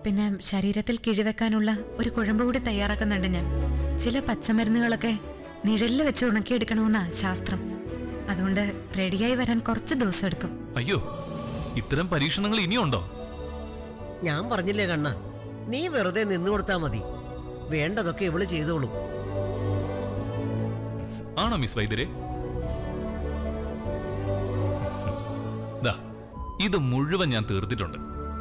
പിന്നെ ശരീരത്തിൽ കിഴിവെക്കാനുള്ള ഒരു കുഴമ്പ് കൂടി തയ്യാറാക്കുന്നുണ്ട് ഞാൻ ചില പച്ചമരുന്നുകളൊക്കെ നിഴലിൽ വെച്ച് ഉണക്കിയെടുക്കണമെന്നാ ശാസ്ത്രം അതുകൊണ്ട് റെഡിയായി വരാൻ കുറച്ച് ദിവസം എടുക്കും അയ്യോ ഇത്തരം പരീക്ഷണങ്ങൾ ഇനിയുണ്ടോ ഞാൻ പറഞ്ഞില്ലേ കണ്ണ നീ വെറുതെ നിന്നു കൊടുത്താ മതി വേണ്ടതൊക്കെ ഇവള് ചെയ്തോളും ആണോ മിസ് വൈദ്യരെ ദാ ഇത് മുഴുവൻ ഞാൻ തീർത്തിട്ടുണ്ട്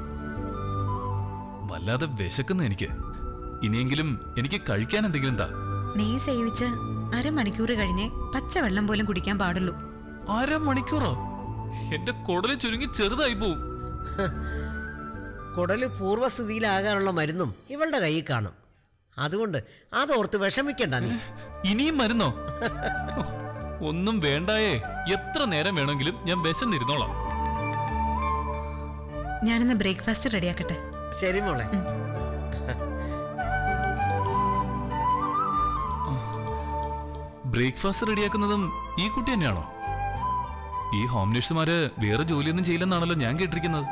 വല്ലാതെ വിശക്കുന്നു എനിക്ക് ഇനിയെങ്കിലും എനിക്ക് കഴിക്കാൻ എന്തെങ്കിലും താ നെയ്യ് സേവിച്ച് അരമണിക്കൂർ കഴിഞ്ഞേ പച്ചവെള്ളം പോലും കുടിക്കാൻ പാടുള്ളൂ അരമണിക്കൂറോ എന്റെ കുടല് ചുരുങ്ങി ചെറുതായി പോവും കുടല് പൂർവ്വസ്ഥിതിയിലാകാനുള്ള മരുന്നും ഇവളുടെ കയ്യിൽ കാണും അതുകൊണ്ട് അതോർത്ത് വിഷമിക്കണ്ട നീ ഇനിയും മരുന്നോ ഒന്നും വേണ്ടായേ എത്ര നേരം വേണമെങ്കിലും ഞാൻ വിശന്നിരുന്നോളാം ഞാനിന്ന് ബ്രേക്ക്ഫാസ്റ്റ് റെഡിയാക്കട്ടെ ശരി മോളെ ബ്രേക്ക്ഫാസ്റ്റ് റെഡിയാക്കുന്നതും ഈ കുട്ടി തന്നെയാണോ ഈ ഹോം നഴ്സുമാര് വേറെ ജോലിയൊന്നും ചെയ്യില്ലെന്നാണല്ലോ ഞാൻ കേട്ടിരിക്കുന്നത്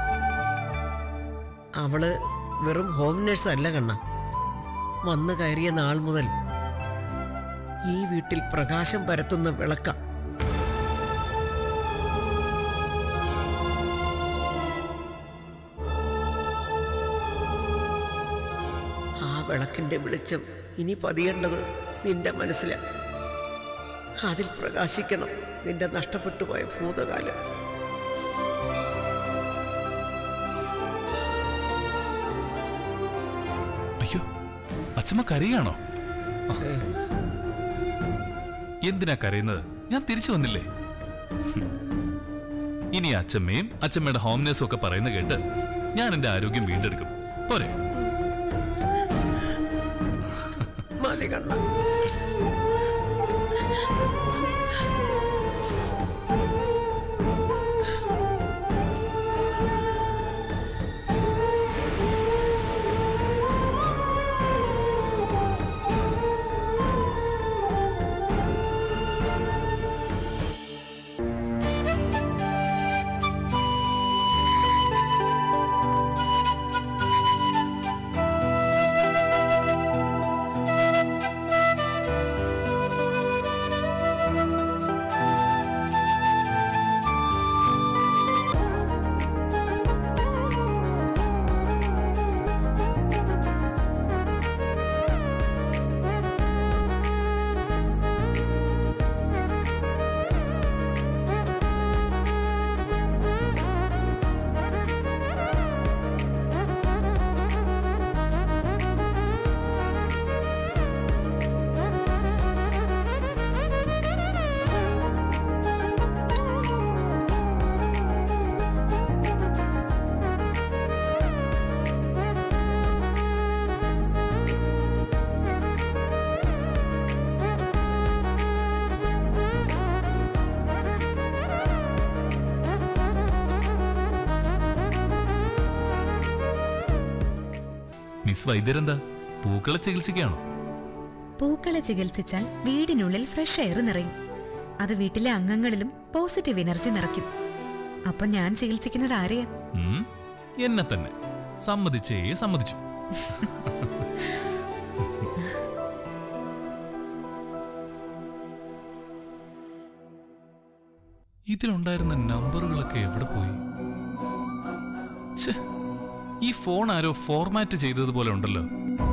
അവള് വെറും ഹോം നേഴ്സ് അല്ല കണ്ണ വന്നു കയറിയ നാൾ മുതൽ ഈ വീട്ടിൽ പ്രകാശം പരത്തുന്ന വിളക്ക ആ വിളക്കിന്റെ വെളിച്ചം ഇനി പതിയേണ്ടത് നിന്റെ മനസ്സിലാണ് അതിൽ പ്രകാശിക്കണം നിന്റെ നഷ്ടപ്പെട്ടു പോയ ഭൂതകാലം അയ്യോ അച്ഛമ്മ കരയാണോ ആ. എന്തിനാ കരയുന്നത് ഞാൻ തിരിച്ചു വന്നില്ലേ ഹും. ഇനി അച്ഛമ്മയും അച്ഛമ്മയുടെ ഹോം നേഴ്സും ഒക്കെ പറയുന്ന കേട്ട് ഞാൻ എന്റെ ആരോഗ്യം വീണ്ടെടുക്കും പോരെ മതി കണ്ണ മിസ് വൈദ്യരെന്താ പൂക്കളെ ചികിത്സിക്കുകയാണോ പൂക്കളെ ചികിത്സിച്ചാൽ വീടിനുള്ളിൽ ഫ്രഷ് എയർ നിറയും അത് വീട്ടിലെ അംഗങ്ങളിലും പോസിറ്റീവ് എനർജി നിറയ്ക്കും അപ്പൊ ഞാൻ ചികിത്സിക്കുന്നത് ആരെയാ ഉം, എന്നെ തന്നെ സമ്മതിച്ചേ സമ്മതിച്ചു ഇതിലുണ്ടായിരുന്ന നമ്പറുകളൊക്കെ എവിടെ പോയി ഛെ, ഈ ഫോൺ ആരോ ഫോർമാറ്റ് ചെയ്തതുപോലെ ഉണ്ടല്ലോ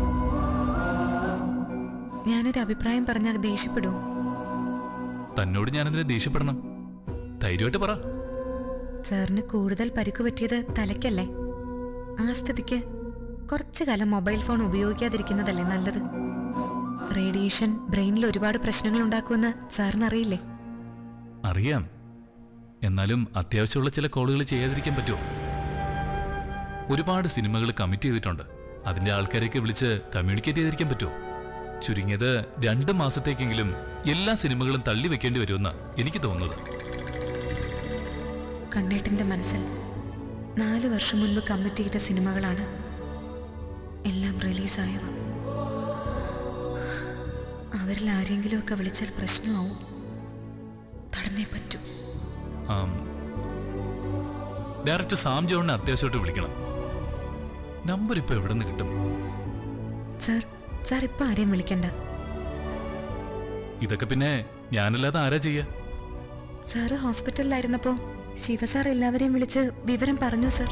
ഞാനൊരു അഭിപ്രായം പറഞ്ഞാൽ ദേഷ്യപ്പെടൂ തന്നോട് ഞാനെന്തിനെ ദേഷ്യപ്പെടണം ധൈര്യമായിട്ട് പറ സാറിന് കൂടുതൽ പരിക്ക് പറ്റിയത് തലയ്ക്കല്ലേ ആ സ്ഥിതിക്ക് കുറച്ചു കാലം മൊബൈൽ ഫോൺ ഉപയോഗിക്കാതിരിക്കുന്നതല്ലേ നല്ലത് റേഡിയേഷൻ ബ്രെയിനിൽ ഒരുപാട് പ്രശ്നങ്ങൾ ഉണ്ടാക്കുമെന്ന് സാറിന് അറിയില്ലേ അറിയാം എന്നാലും അത്യാവശ്യമുള്ള ചില കോളുകൾ ചെയ്യാതിരിക്കാൻ പറ്റുമോ ഒരുപാട് സിനിമകൾ കമ്മിറ്റ് ചെയ്തിട്ടുണ്ട് അതിന്റെ ആൾക്കാരെയൊക്കെ വിളിച്ച് കമ്മ്യൂണിക്കേറ്റ് ചെയ്തിരിക്കാൻ പറ്റുമോ ചുരുങ്ങിയത് രണ്ട് മാസത്തേക്കെങ്കിലും എല്ലാ സിനിമകളും തള്ളി വെക്കേണ്ടി വരുമെന്നാ എനിക്ക് തോന്നുന്നത് കണ്ണേട്ടന്റെ മനസ്സിൽ നാല് വർഷം മുൻപ് കമ്മിറ്റ് ചെയ്ത സിനിമകളാണ് എല്ലാം റിലീസായവ അവരിൽ ആരെങ്കിലുമൊക്കെ വിളിച്ചാൽ പ്രശ്നമാവും തടഞ്ഞേ പറ്റൂ ആം, ഡയറക്ടർ സാം ജോണിനെ അത്യാവശ്യമായിട്ട് വിളിക്കണം നമ്പർ ഇപ്പൊ എവിടെ നിന്ന് കിട്ടും സാർ സാർ ഇപ്പൊ ആരെയും വിളിക്കണ്ട ഇതൊക്കെ പിന്നെ ഞാനല്ലാതെ ആരാ ചെയ്യാ സാറ് ഹോസ്പിറ്റലിലായിരുന്നപ്പോ ശിവ സാർ എല്ലാവരെയും വിളിച്ച് വിവരം പറഞ്ഞു സാർ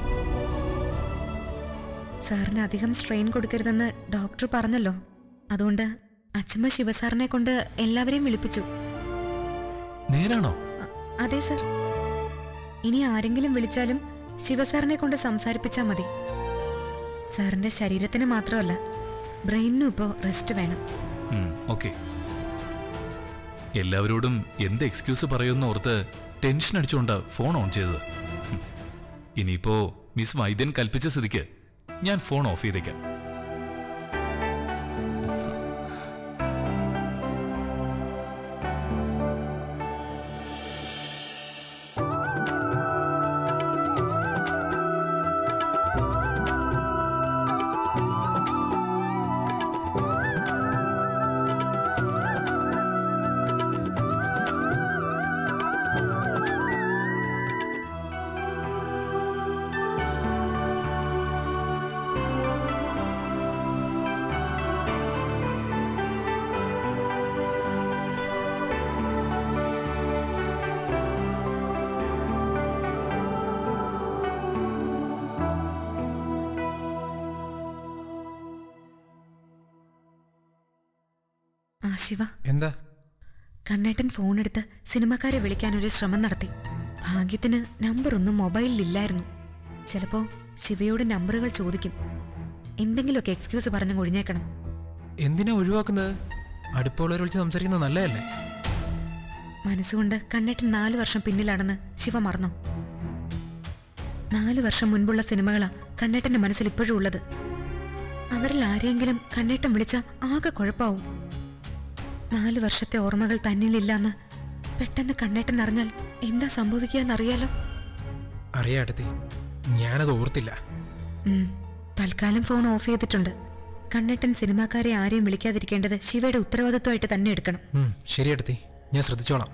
സാറിന് അധികം സ്ട്രെയിൻ കൊടുക്കരുതെന്ന് ഡോക്ടർ പറഞ്ഞല്ലോ അതുകൊണ്ട് അച്ഛമ്മ ശിവസാറിനെ കൊണ്ട് എല്ലാവരെയും വിളിപ്പിച്ചു നേരാണോ അ- അതെ സർ ഇനി ആരെങ്കിലും വിളിച്ചാലും ശിവസാറിനെ കൊണ്ട് സംസാരിപ്പിച്ചാൽ മതി സാറിന്റെ ശരീരത്തിന് മാത്രമല്ല ബ്രെയിനിനും ഇപ്പോൾ റെസ്റ്റ് വേണം ഓക്കെ എല്ലാവരോടും എന്ത് എക്സ്ക്യൂസ് പറയുമെന്ന് ഓർത്ത് ടെൻഷൻ അടിച്ചുകൊണ്ടാ ഫോൺ ഓൺ ചെയ്തത് ഹും. ഇനിയിപ്പോ മിസ് വൈദ്യൻ കൽപ്പിച്ച സ്ഥിതിക്ക് ഞാൻ ഫോൺ ഓഫ് ചെയ്തേക്കാം ആ ശിവ എന്താ കണ്ണേട്ടൻ ഫോണെടുത്ത് സിനിമക്കാരെ വിളിക്കാൻ ഒരു ശ്രമം നടത്തി ഭാഗ്യത്തിന് നമ്പർ ഒന്നും മൊബൈലിലില്ലായിരുന്നു ചിലപ്പോ ശിവയോട് നമ്പറുകൾ ചോദിക്കും എന്തെങ്കിലുമൊക്കെ എക്സ്ക്യൂസ് പറഞ്ഞു ഒഴിഞ്ഞേക്കണം എന്തിനാ ഒഴിവാക്കുന്നത് അടുപ്പമുള്ളവരെ വിളിച്ച് സംസാരിക്കുന്നത് നല്ലതല്ലേ മനസ്സുകൊണ്ട് കണ്ണേട്ടൻ നാല് വർഷം പിന്നിലാണെന്ന് ശിവ മറന്നോ നാല് വർഷം മുൻപുള്ള സിനിമകളാ കണ്ണേട്ടന്റെ മനസ്സിൽ ഇപ്പോഴും ഉള്ളത് അവരിൽ ആരെയെങ്കിലും കണ്ണേട്ടൻ വിളിച്ച ആകെ കുഴപ്പാവും നാല് വർഷത്തെ ഓർമ്മകൾ തന്നിലില്ലാന്ന് പെട്ടെന്ന് കണ്ണേട്ടൻ അറിഞ്ഞാൽ എന്താ സംഭവിക്കുക എന്നറിയാലോ അറിയാട്ടത്തി ഞാനത് ഓർത്തില്ല ഉം. തൽക്കാലം ഫോൺ ഓഫ് ചെയ്തിട്ടുണ്ട് കണ്ണേട്ടൻ സിനിമാക്കാരെ ആരെയും വിളിക്കാതിരിക്കേണ്ടത് ശിവയുടെ ഉത്തരവാദിത്വമായിട്ട് തന്നെ എടുക്കണം ഉം, ശരി ഏട്ടത്തി ഞാൻ ശ്രദ്ധിച്ചോളാം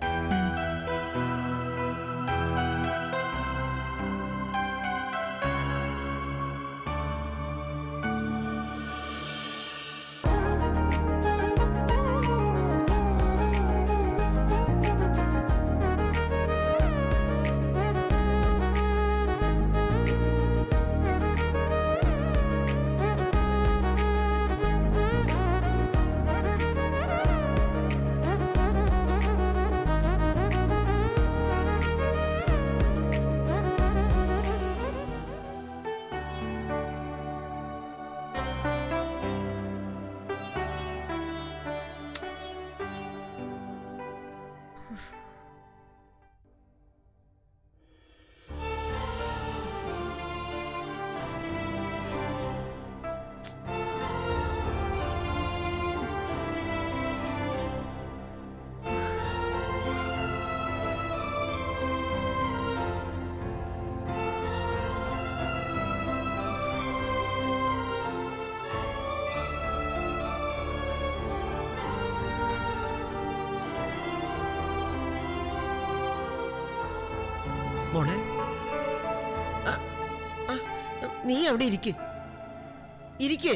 മോളെ ആ, ആ, നീ അവിടെ ഇരിക്ക് ഇരിക്കേ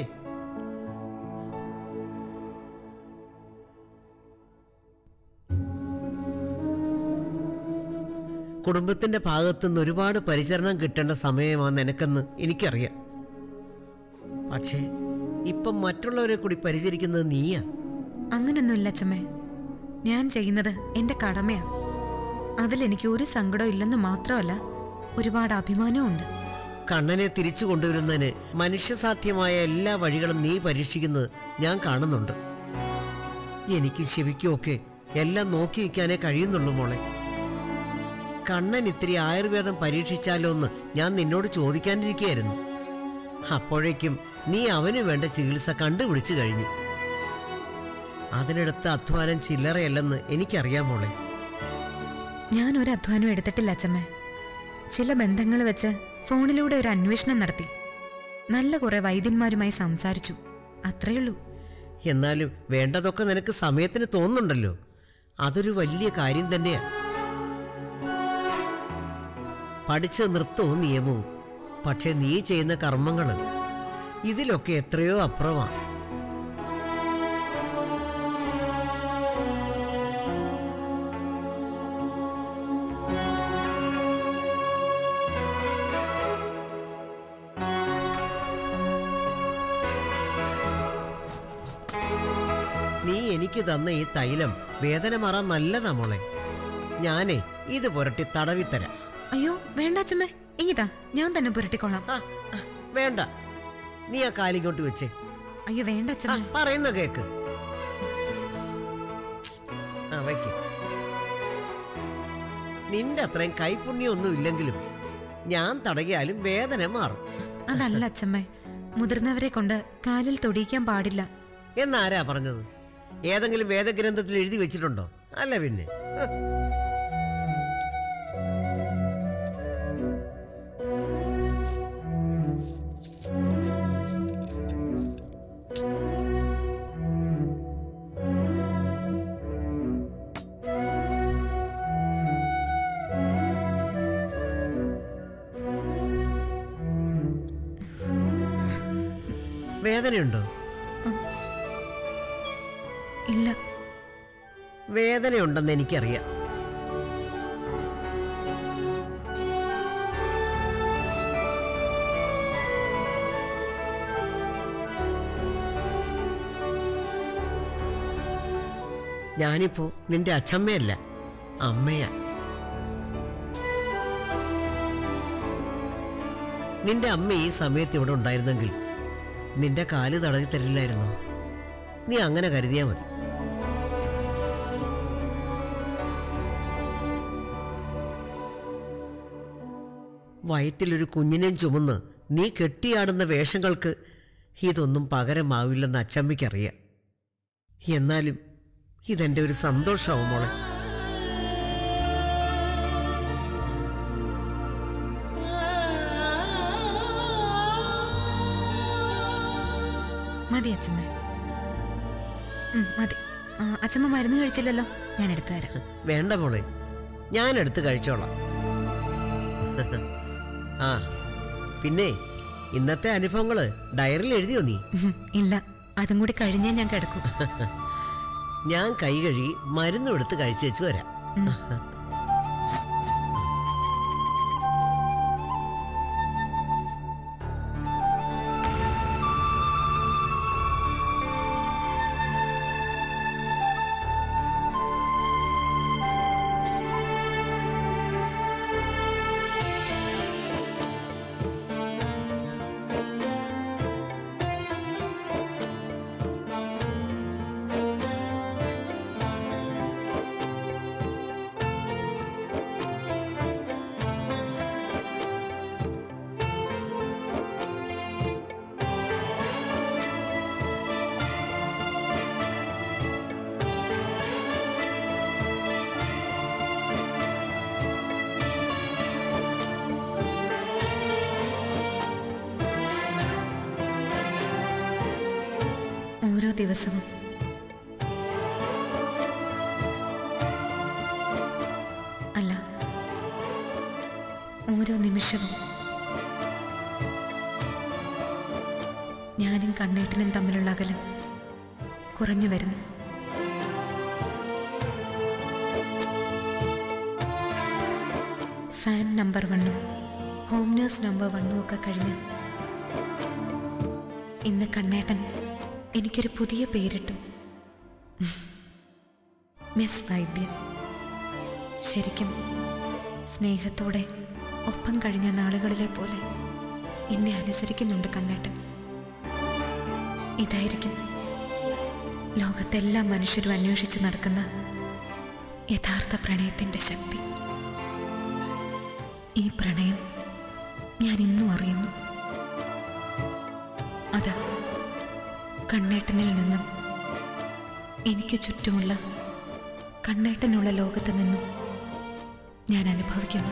കുടുംബത്തിന്റെ ഭാഗത്തുനിന്ന് ഒരുപാട് പരിചരണം കിട്ടേണ്ട സമയമാണ് നിനക്കെന്ന് എനിക്കറിയാം പക്ഷേ ഇപ്പം മറ്റുള്ളവരെ കൂടി പരിചരിക്കുന്നത് നീയാ അങ്ങനൊന്നുമില്ല അച്ഛമ്മേ ഞാൻ ചെയ്യുന്നത് എന്റെ കടമയാ അതിലെനിക്ക് ഒരു സങ്കടം ഇല്ലെന്ന് മാത്രമല്ല ഒരുപാട് അഭിമാനവും ഉണ്ട് കണ്ണനെ തിരിച്ചു കൊണ്ടുവരുന്നതിന് മനുഷ്യസാധ്യമായ എല്ലാ വഴികളും നീ പരീക്ഷിക്കുന്നത് ഞാൻ കാണുന്നുണ്ട് എനിക്ക് ശിവയ്ക്കുമൊക്കെ എല്ലാം നോക്കി നിൽക്കാനേ കഴിയുന്നുള്ളൂ മോളെ കണ്ണൻ ഇത്തിരി ആയുർവേദം പരീക്ഷിച്ചാലോ എന്ന് ഞാൻ നിന്നോട് ചോദിക്കാനിരിക്കുകയായിരുന്നു അപ്പോഴേക്കും നീ അവന് വേണ്ട ചികിത്സ കണ്ടുപിടിച്ചു കഴിഞ്ഞു അതിനടുത്ത അധ്വാനം ചില്ലറയല്ലെന്ന് എനിക്കറിയാം മോളെ ഞാൻ ഒരു അധ്വാനം എടുത്തിട്ടില്ല അച്ഛമ്മേ ചില ബന്ധങ്ങൾ വെച്ച് ഫോണിലൂടെ ഒരു അന്വേഷണം നടത്തി നല്ല കുറെ വൈദ്യന്മാരുമായി സംസാരിച്ചു അത്രയുള്ളൂ എന്നാലും വേണ്ടതൊക്കെ നിനക്ക് സമയത്തിന് തോന്നുന്നുണ്ടല്ലോ അതൊരു വലിയ കാര്യം തന്നെയാ പഠിച്ച നൃത്തവും നിയമവും പക്ഷെ നീ ചെയ്യുന്ന കർമ്മങ്ങൾ ഇതിലൊക്കെ എത്രയോ അപ്പുറമാ നീ എനിക്ക് തന്ന ഈ തൈലം വേദന മാറാൻ നല്ലതാ മോളെ ഞാനേ ഇത് പുരട്ടി തടവിത്തരാം അയ്യോ വേണ്ട അച്ഛമ്മേ ഇങ്ങിതാ ഞാൻ തന്നെ പുരട്ടിക്കോളാം ആ, ആ, വേണ്ട നീ ആ കാലിങ്ങോട്ട് വെച്ചേ അയ്യോ വേണ്ട ആ, അച്ഛമ്മേ പറയുന്ന കേക്ക് ആ വയ്ക്ക് നിന്റെ അത്രയും കൈപുണ്യമൊന്നും ഇല്ലെങ്കിലും ഞാൻ തടകിയാലും വേദന മാറും അതല്ല അച്ഛമ്മേ മുതിർന്നവരെ കൊണ്ട് കാലിൽ തൊടിയിക്കാൻ പാടില്ല എന്നാരാ പറഞ്ഞത് ഏതെങ്കിലും വേദഗ്രന്ഥത്തിൽ എഴുതി വെച്ചിട്ടുണ്ടോ അല്ല പിന്നെ ഹ്. വേദനയുണ്ടോ ഇല്ല വേദനയുണ്ടെന്ന് എനിക്കറിയാം ഞാനിപ്പോ നിന്റെ അച്ഛമ്മയല്ല അമ്മയാ നിന്റെ അമ്മ ഈ സമയത്ത് ഇവിടെ ഉണ്ടായിരുന്നെങ്കിൽ നിന്റെ കാല് തടവി തരില്ലായിരുന്നോ നീ അങ്ങനെ കരുതിയാ മതി വയറ്റിലൊരു കുഞ്ഞിനെയും ചുമന്ന് നീ കെട്ടിയാടുന്ന വേഷങ്ങൾക്ക് ഇതൊന്നും പകരമാവില്ലെന്ന് അച്ചമ്മയ്ക്കറിയാം എന്നാലും ഇതെന്റെ ഒരു സന്തോഷമാവും മോളെ മതി അച്ഛമ്മ ഉം, മതി ആ, അച്ഛമ്മ മരുന്ന് കഴിച്ചില്ലല്ലോ ഞാൻ എടുത്തു തരാം വേണ്ട മോളെ ഞാൻ എടുത്ത് കഴിച്ചോളാം ആ പിന്നെ ഇന്നത്തെ അനുഭവങ്ങള് ഡയറിയിൽ എഴുതിയോ നീ ഉം, ഇല്ല അതും കൂടി കഴിഞ്ഞേ ഞാൻ കിടക്കൂ ഞാൻ കൈ കഴുകി മരുന്നും എടുത്ത് കഴിച്ചേച്ചു വരാം ഓരോ ദിവസവും അല്ല ഓരോ നിമിഷവും ഞാനും കണ്ണേട്ടനും തമ്മിലുള്ള അകലം കുറഞ്ഞു വരുന്നു ഫാൻ നമ്പർ വണ്ണും ഹോം നേഴ്സ് നമ്പർ വണ്ണും ഒക്കെ കഴിഞ്ഞ് ഇന്ന് കണ്ണേട്ടൻ എനിക്കൊരു പുതിയ പേരിട്ടു മിസ് വൈദ്യൻ ശരിക്കും സ്നേഹത്തോടെ ഒപ്പം കഴിഞ്ഞ നാളുകളിലെ പോലെ എന്നെ അനുസരിക്കുന്നുണ്ട് കണ്ണേട്ടൻ ഇതായിരിക്കും ലോകത്തെല്ലാ മനുഷ്യരും അന്വേഷിച്ച് നടക്കുന്ന യഥാർത്ഥ പ്രണയത്തിന്റെ ശക്തി ഈ പ്രണയം ഞാൻ ഇന്നും അറിയുന്നു അത് കണ്ണേട്ടനിൽ നിന്നും എനിക്ക് ചുറ്റുമുള്ള കണ്ണേട്ടനുള്ള ലോകത്ത് നിന്നും ഞാൻ അനുഭവിക്കുന്നു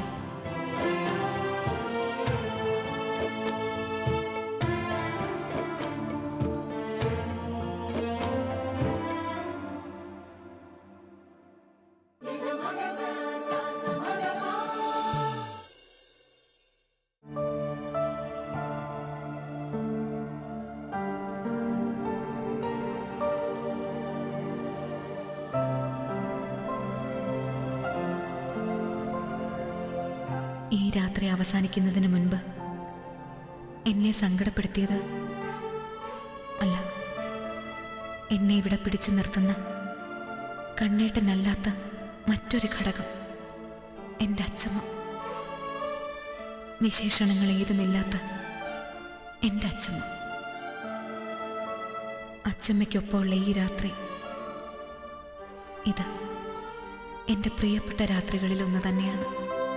ഈ രാത്രി അവസാനിക്കുന്നതിന് മുൻപ് എന്നെ സങ്കടപ്പെടുത്തിയത് അല്ല എന്നെ ഇവിടെ പിടിച്ചു നിർത്തുന്ന കണ്ണേട്ടനല്ലാത്ത മറ്റൊരു ഘടകം എൻ്റെ അച്ഛമ്മ വിശേഷണങ്ങൾ ഏതുമില്ലാത്ത എൻ്റെ അച്ഛമ്മ അച്ഛമ്മയ്ക്കൊപ്പമുള്ള ഈ രാത്രി ഇത് എൻ്റെ പ്രിയപ്പെട്ട രാത്രികളിൽ ഒന്ന് തന്നെയാണ്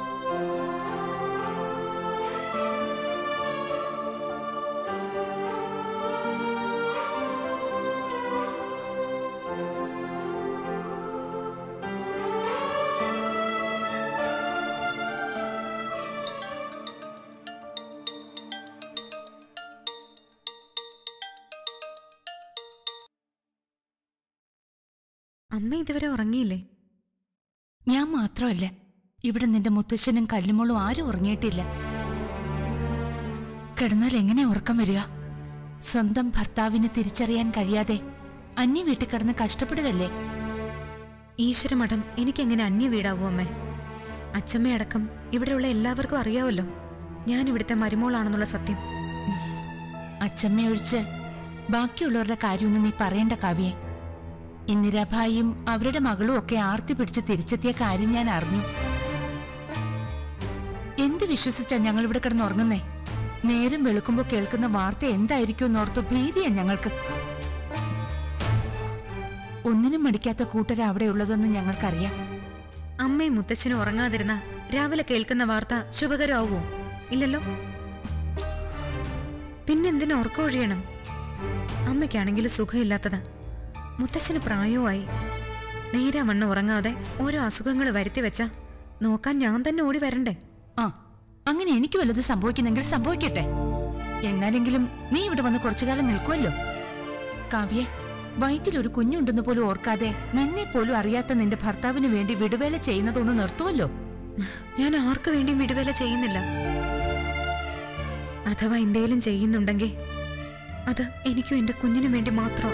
അമ്മ ഇതുവരെ ഉറങ്ങിയില്ലേ ഞാൻ മാത്രമല്ല ഇവിടെ നിന്റെ മുത്തശ്ശനും കല്ലുമോളും ആരും ഉറങ്ങിയിട്ടില്ല കിടന്നാൽ എങ്ങനെ ഉറക്കം വരിക സ്വന്തം ഭർത്താവിനെ തിരിച്ചറിയാൻ കഴിയാതെ അന്യ വീട്ടിൽ കിടന്ന് കഷ്ടപ്പെടുകല്ലേ ഈശ്വരമഠം എനിക്കെങ്ങനെ അന്യ വീടാവൂ അമ്മേ അച്ഛമ്മയടക്കം ഇവിടെയുള്ള എല്ലാവർക്കും അറിയാവല്ലോ ഞാൻ ഇവിടുത്തെ മരുമോളാണെന്നുള്ള സത്യം അച്ചമ്മയൊഴിച്ച് ബാക്കിയുള്ളവരുടെ കാര്യമൊന്നും നീ പറയേണ്ട കാവ്യേ ഇന്ദിരാഭായിയും അവരുടെ മകളും ഒക്കെ ആർത്തി പിടിച്ച് തിരിച്ചെത്തിയ കാര്യം ഞാൻ അറിഞ്ഞു എന്ത് വിശ്വസിച്ചാ ഞങ്ങൾ ഇവിടെ കിടന്ന് ഉറങ്ങുന്നേ നേരം വെളുക്കുമ്പോ കേൾക്കുന്ന വാർത്ത എന്തായിരിക്കും എന്നോർത്ത് ഭീതിയാ ഞങ്ങൾക്ക് ഒന്നിനും മടിക്കാത്ത കൂട്ടരാ അവിടെ ഉള്ളതെന്ന് ഞങ്ങൾക്കറിയാം അമ്മയും മുത്തച്ഛനും ഉറങ്ങാതിരുന്ന രാവിലെ കേൾക്കുന്ന വാർത്ത ശുഭകരമാവോ ഇല്ലല്ലോ പിന്നെന്തിനു ഉറക്കം ഒഴിയണം അമ്മയ്ക്കാണെങ്കിൽ സുഖമില്ലാത്തതാ മുത്തച്ഛന് പ്രായവുമായി നേരെ വണ്ണം ഉറങ്ങാതെ ഓരോ അസുഖങ്ങൾ വരുത്തി വെച്ചാ നോക്കാൻ ഞാൻ തന്നെ ഓടി വരണ്ടേ ആ അങ്ങനെ എനിക്ക് വല്ലത് സംഭവിക്കുന്നെങ്കിൽ സംഭവിക്കട്ടെ എന്നാലെങ്കിലും നീ ഇവിടെ വന്ന് കുറച്ചു കാലം നിൽക്കുമല്ലോ കാവ്യെ വയറ്റിൽ ഒരു കുഞ്ഞുണ്ടെന്ന് പോലും ഓർക്കാതെ നിന്നെ പോലും അറിയാത്ത നിന്റെ ഭർത്താവിന് വേണ്ടി വിടുവേല ചെയ്യുന്നതൊന്ന് നിർത്തുമല്ലോ ഞാൻ ആർക്കു വേണ്ടിയും വിടുവേല ചെയ്യുന്നില്ല അഥവാ എന്തേലും ചെയ്യുന്നുണ്ടെങ്കിൽ അത് എനിക്കും എന്റെ കുഞ്ഞിനും വേണ്ടി മാത്രം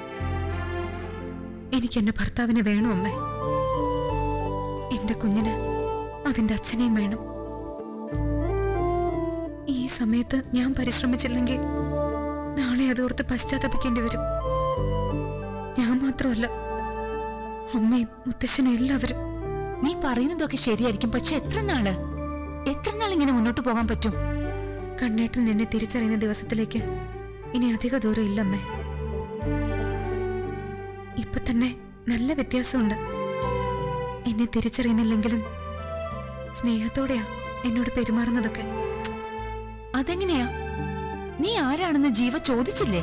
എനിക്ക് എന്റെ ഭർത്താവിനെ വേണം അമ്മേ എന്റെ കുഞ്ഞിന് അതിന്റെ അച്ഛനെയും വേണം ഈ സമയത്ത് ഞാൻ പരിശ്രമിച്ചില്ലെങ്കിൽ നാളെ അതോർത്ത് പശ്ചാത്തപിക്കേണ്ടി വരും ഞാൻ മാത്രമല്ല അമ്മയും മുത്തശ്ശനും എല്ലാവരും നീ പറയുന്നതൊക്കെ ശരിയായിരിക്കും പക്ഷെ എത്ര നാള് എത്ര നാൾ ഇങ്ങനെ മുന്നോട്ട് പോകാൻ പറ്റും കണ്ണേട്ടൻ എന്നെ തിരിച്ചറിയുന്ന ദിവസത്തിലേക്ക് ഇനി അധിക ദൂരം ഇല്ലമ്മേ ഇപ്പൊ തന്നെ നല്ല വ്യത്യാസമുണ്ട് എന്നെ തിരിച്ചറിയുന്നില്ലെങ്കിലും സ്നേഹത്തോടെയാ എന്നോട് പെരുമാറുന്നതൊക്കെ അതെങ്ങനെയാ നീ ആരാണെന്ന് ജീവ ചോദിച്ചില്ലേ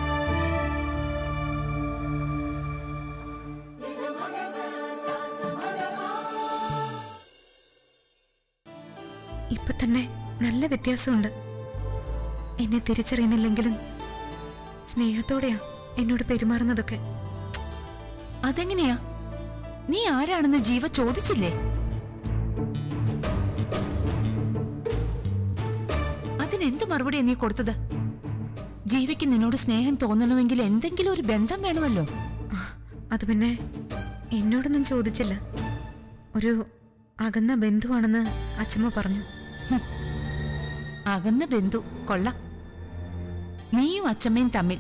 ഇപ്പൊ തന്നെ നല്ല വ്യത്യാസമുണ്ട് എന്നെ തിരിച്ചറിയുന്നില്ലെങ്കിലും സ്നേഹത്തോടെയാ എന്നോട് പെരുമാറുന്നതൊക്കെ അതെങ്ങനെയാ നീ ആരാണെന്ന് ജീവ ചോദിച്ചില്ലേ അതിനെന്ത് മറുപടിയാ നീ കൊടുത്തത് ജീവിക്ക് നിന്നോട് സ്നേഹം തോന്നണമെങ്കിൽ എന്തെങ്കിലും ഒരു ബന്ധം വേണമല്ലോ ആ, അത് പിന്നെ എന്നോടൊന്നും ചോദിച്ചില്ല ഒരു അകന്ന ബന്ധുവാണെന്ന് അച്ഛമ്മ പറഞ്ഞു അകന്ന ബന്ധു കൊള്ളാം നീയും അച്ചമ്മയും തമ്മിൽ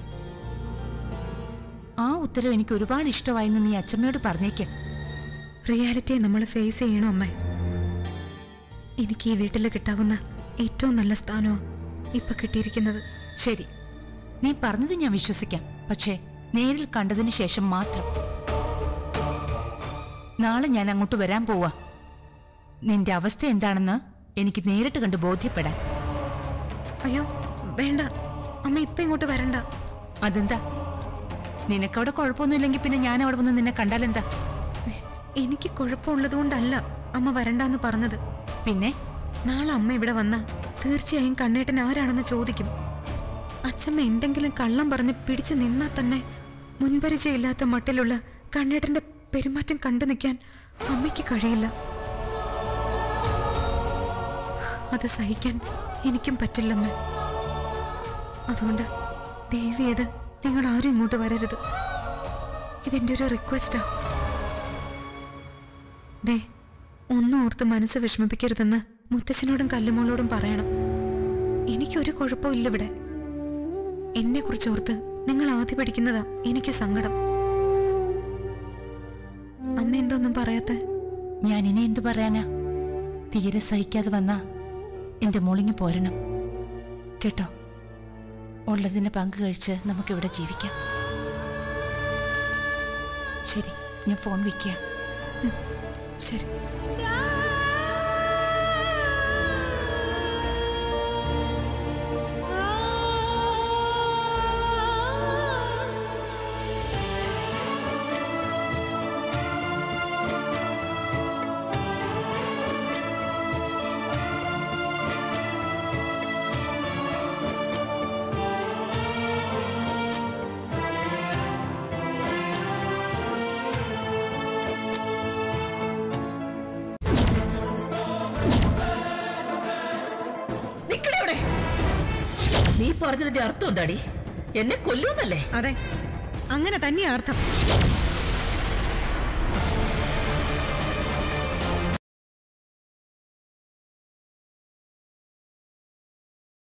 ആ ഉത്തരവ് എനിക്ക് ഒരുപാട് ഇഷ്ടമായെന്ന് നീ അച്ചമ്മയോട് പറഞ്ഞേക്ക് റിയാലിറ്റിയെ നമ്മൾ ഫേസ് ചെയ്യണോ അമ്മേ എനിക്ക് ഈ വീട്ടിൽ കിട്ടാവുന്ന ഏറ്റവും നല്ല സ്ഥാനമാണ് ഇപ്പൊ കിട്ടിയിരിക്കുന്നത് ശരി നീ പറഞ്ഞത് ഞാൻ വിശ്വസിക്കാം പക്ഷേ നേരിൽ കണ്ടതിന് ശേഷം മാത്രം നാളെ ഞാൻ അങ്ങോട്ട് വരാൻ പോവാ നിന്റെ അവസ്ഥ എന്താണെന്ന് എനിക്ക് നേരിട്ട് കണ്ട് ബോധ്യപ്പെടാൻ അയ്യോ വേണ്ട അമ്മ ഇപ്പൊ ഇങ്ങോട്ട് വരണ്ട അതെന്താ നിനക്കവിടെ കുഴപ്പമൊന്നുമില്ലെങ്കിൽ പിന്നെ ഞാൻ അവിടെ വന്ന് നിന്നെ കണ്ടാലെന്താ എനിക്ക് കുഴപ്പമുള്ളത് കൊണ്ടല്ല അമ്മ വരണ്ടെന്ന് പറഞ്ഞത് പിന്നെ നാളെ അമ്മ ഇവിടെ വന്ന തീർച്ചയായും കണ്ണേട്ടൻ ആരാണെന്ന് ചോദിക്കും അച്ഛമ്മ എന്തെങ്കിലും കള്ളം പറഞ്ഞ് പിടിച്ചു നിന്നാൽ തന്നെ മുൻപരിചയമില്ലാത്ത മട്ടിലുള്ള കണ്ണേട്ടന്റെ പെരുമാറ്റം കണ്ടു നിൽക്കാൻ അമ്മയ്ക്ക് കഴിയില്ല അത് സഹിക്കാൻ എനിക്കും പറ്റില്ലമ്മ അതുകൊണ്ട് ദേവിയത് നിങ്ങൾ ആരും ഇങ്ങോട്ട് വരരുത് ഇതെന്റെ ഒരു റിക്വസ്റ്റാ ദേ ഒന്നും ഓർത്ത് മനസ്സ് വിഷമിപ്പിക്കരുതെന്ന് മുത്തച്ഛനോടും കല്ലുമോളോടും പറയണം എനിക്കൊരു കുഴപ്പമില്ല ഇവിടെ എന്നെ കുറിച്ച് ഓർത്ത് നിങ്ങൾ ആദ്യ പഠിക്കുന്നതാ എനിക്ക് സങ്കടം അമ്മ എന്തൊന്നും പറയാത്ത ഞാൻ ഇനി എന്തു പറയാനാ തീരെ സഹിക്കാതെ വന്നാ എന്റെ മോളിങ്ങി പോരണം കേട്ടോ ഉള്ളതിന് പങ്ക് കഴിച്ച് നമുക്കിവിടെ ജീവിക്കാം ശരി ഞാൻ ഫോൺ വയ്ക്കുക ശരി നിക്കടെ നീ പറഞ്ഞതിന്റെ അർത്ഥം എന്താടി എന്നെ കൊല്ലൂന്നല്ലേ അതെ അങ്ങനെ തന്നെയാ അർത്ഥം